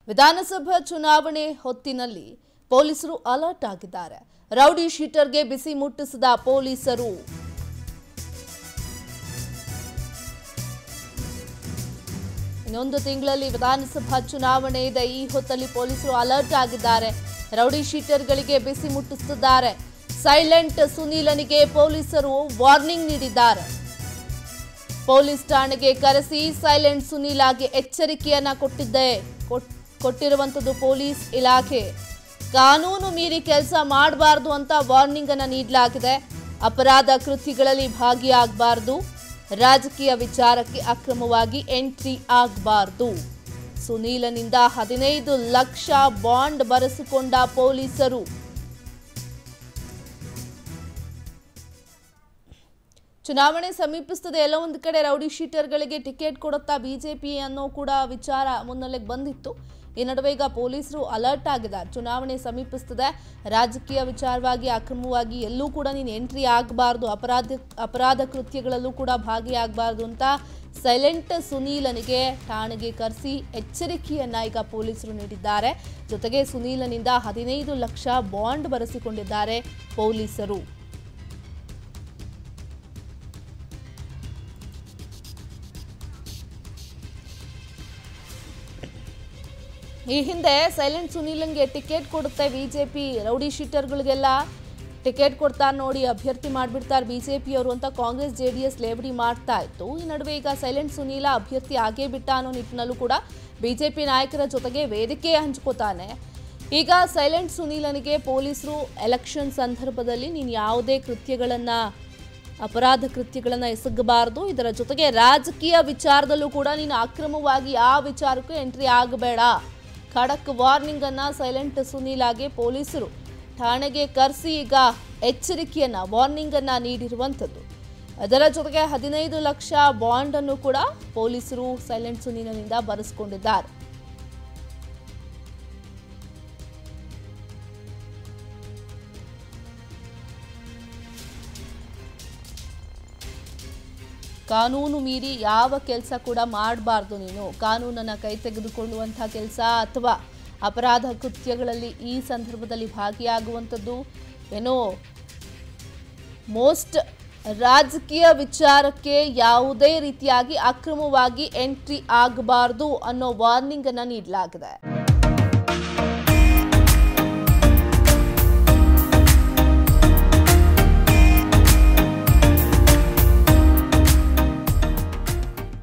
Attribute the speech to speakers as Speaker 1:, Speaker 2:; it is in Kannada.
Speaker 1: ವಿಧಾನಸಭಾ ಚುನಾವಣೆ ಹೊತ್ತಿನಲ್ಲಿ ಪೊಲೀಸರು ಅಲರ್ಟ್ ಆಗಿದ್ದಾರೆ ರೌಡಿ ಶೀಟರ್ಗೆ ಬಿಸಿ ಮುಟ್ಟಿಸಿದ ಪೊಲೀಸರು ಇನ್ನೊಂದು ತಿಂಗಳಲ್ಲಿ ವಿಧಾನಸಭಾ ಚುನಾವಣೆ ಇದೆ ಈ ಹೊತ್ತಲ್ಲಿ ಪೊಲೀಸರು ಅಲರ್ಟ್ ಆಗಿದ್ದಾರೆ ರೌಡಿ ಶೀಟರ್ಗಳಿಗೆ ಬಿಸಿ ಮುಟ್ಟಿಸುತ್ತಿದ್ದಾರೆ ಸೈಲೆಂಟ್ ಸುನೀಲನಿಗೆ ಪೊಲೀಸರು ವಾರ್ನಿಂಗ್ ನೀಡಿದ್ದಾರೆ ಪೊಲೀಸ್ ಠಾಣೆಗೆ ಕರೆಸಿ ಸೈಲೆಂಟ್ ಸುನೀಲಾಗೆ ಎಚ್ಚರಿಕೆಯನ್ನ ಕೊಟ್ಟಿದ್ದೆ ಕೊಟ್- ಕೊಟ್ಟಿರುವಂಥದ್ದು ಪೊಲೀಸ್ ಇಲಾಖೆ ಕಾನೂನು ಮೀರಿ ಕೆಲಸ ಮಾಡಬಾರ್ದು ಅಂತ ವಾರ್ನಿಂಗ್ ಅನ್ನ ನೀಡಲಾಗಿದೆ ಅಪರಾಧ ಕೃತ್ಯಗಳಲ್ಲಿ ಭಾಗಿಯಾಗಬಾರ್ದು ರಾಜಕೀಯ ವಿಚಾರಕ್ಕೆ ಅಕ್ರಮವಾಗಿ ಎಂಟ್ರಿ ಆಗಬಾರ್ದು ಸುನೀಲನಿಂದ ಹದಿನೈದು ಲಕ್ಷ ಬಾಂಡ್ ಬರೆಸಿಕೊಂಡ ಪೊಲೀಸರು ಚುನಾವಣೆ ಸಮೀಪಿಸ್ತದೆ ಎಲ್ಲ ಒಂದು ಕಡೆ ರೌಡಿ ಶೀಟರ್ಗಳಿಗೆ ಟಿಕೆಟ್ ಕೊಡುತ್ತಾ ಬಿಜೆಪಿ ಅನ್ನೋ ಕೂಡ ವಿಚಾರ ಮುನ್ನೆಲೆಗೆ ಬಂದಿತ್ತು ಈ ನಡುವೆ ಈಗ ಪೊಲೀಸರು ಅಲರ್ಟ್ ಆಗಿದ್ದಾರೆ ಚುನಾವಣೆ ಸಮೀಪಿಸ್ತದೆ ರಾಜಕೀಯ ವಿಚಾರವಾಗಿ ಅಕ್ರಮವಾಗಿ ಎಲ್ಲೂ ಕೂಡ ನೀನು ಎಂಟ್ರಿ ಆಗಬಾರ್ದು ಅಪರಾಧ ಅಪರಾಧ ಕೃತ್ಯಗಳಲ್ಲೂ ಕೂಡ ಭಾಗಿಯಾಗಬಾರ್ದು ಅಂತ ಸೈಲೆಂಟ್ ಸುನೀಲನಿಗೆ ಠಾಣೆಗೆ ಕರೆಸಿ ಎಚ್ಚರಿಕೆಯನ್ನ ಈಗ ಪೊಲೀಸರು ನೀಡಿದ್ದಾರೆ ಜೊತೆಗೆ ಸುನೀಲನಿಂದ ಹದಿನೈದು ಲಕ್ಷ ಬಾಂಡ್ ಬರೆಸಿಕೊಂಡಿದ್ದಾರೆ ಪೊಲೀಸರು ಈ ಹಿಂದೆ ಸೈಲೆಂಟ್ ಸುನೀಲಂಗೆ ಟಿಕೆಟ್ ಕೊಡುತ್ತೆ ಬಿಜೆಪಿ ರೌಡಿ ಶೀಟರ್ಗಳಿಗೆಲ್ಲ ಟಿಕೆಟ್ ಕೊಡ್ತಾರೆ ನೋಡಿ ಅಭ್ಯರ್ಥಿ ಮಾಡಿಬಿಡ್ತಾರೆ ಬಿಜೆಪಿಯವರು ಅಂತ ಕಾಂಗ್ರೆಸ್ ಜೆ ಡಿ ಎಸ್ ಲೇಬಡಿ ಮಾಡ್ತಾ ಇತ್ತು ಈ ನಡುವೆ ಈಗ ಸೈಲೆಂಟ್ ಸುನೀಲ ಅಭ್ಯರ್ಥಿ ಆಗೇ ಬಿಟ್ಟ ಅನ್ನೋ ನಿಟ್ಟಿನಲ್ಲೂ ಕೂಡ ಬಿಜೆಪಿ ನಾಯಕರ ಜೊತೆಗೆ ವೇದಿಕೆ ಹಂಚ್ಕೋತಾನೆ ಈಗ ಸೈಲೆಂಟ್ ಸುನೀಲನಿಗೆ ಪೊಲೀಸರು ಎಲೆಕ್ಷನ್ ಸಂದರ್ಭದಲ್ಲಿ ನೀನು ಯಾವುದೇ ಕೃತ್ಯಗಳನ್ನು ಅಪರಾಧ ಕೃತ್ಯಗಳನ್ನು ಎಸಗಬಾರದು ಇದರ ಜೊತೆಗೆ ರಾಜಕೀಯ ವಿಚಾರದಲ್ಲೂ ಕೂಡ ನೀನು ಅಕ್ರಮವಾಗಿ ಯಾವ ವಿಚಾರಕ್ಕೂ ಎಂಟ್ರಿ ಆಗಬೇಡ ಖಡಕ್ ವಾರ್ನಿಂಗ್ ಅನ್ನ ಸೈಲೆಂಟ್ ಸುನೀಲಾಗೆ ಪೊಲೀಸರು ಠಾಣೆಗೆ ಕರೆಸಿ ಈಗ ಎಚ್ಚರಿಕೆಯನ್ನ ವಾರ್ನಿಂಗ್ ಅನ್ನ ನೀಡಿರುವಂಥದ್ದು ಅದರ ಜೊತೆಗೆ ಹದಿನೈದು ಲಕ್ಷ ಬಾಂಡ್ ಅನ್ನು ಕೂಡ ಪೊಲೀಸರು ಸೈಲೆಂಟ್ ಸುನೀಲನಿಂದ ಬರೆಸ್ಕೊಂಡಿದ್ದಾರೆ ಕಾನೂನು ಮೀರಿ ಯಾವ ಕೆಲಸ ಕೂಡ ಮಾಡಬಾರ್ದು ನೀನು ಕಾನೂನನ್ನು ಕೈ ತೆಗೆದುಕೊಳ್ಳುವಂಥ ಕೆಲಸ ಅಥವಾ ಅಪರಾಧ ಕೃತ್ಯಗಳಲ್ಲಿ ಈ ಸಂದರ್ಭದಲ್ಲಿ ಭಾಗಿಯಾಗುವಂಥದ್ದು ಏನೋ ಮೋಸ್ಟ್ ರಾಜಕೀಯ ವಿಚಾರಕ್ಕೆ ಯಾವುದೇ ರೀತಿಯಾಗಿ ಅಕ್ರಮವಾಗಿ ಎಂಟ್ರಿ ಆಗಬಾರ್ದು ಅನ್ನೋ ವಾರ್ನಿಂಗ್ ಅನ್ನ ನೀಡಲಾಗಿದೆ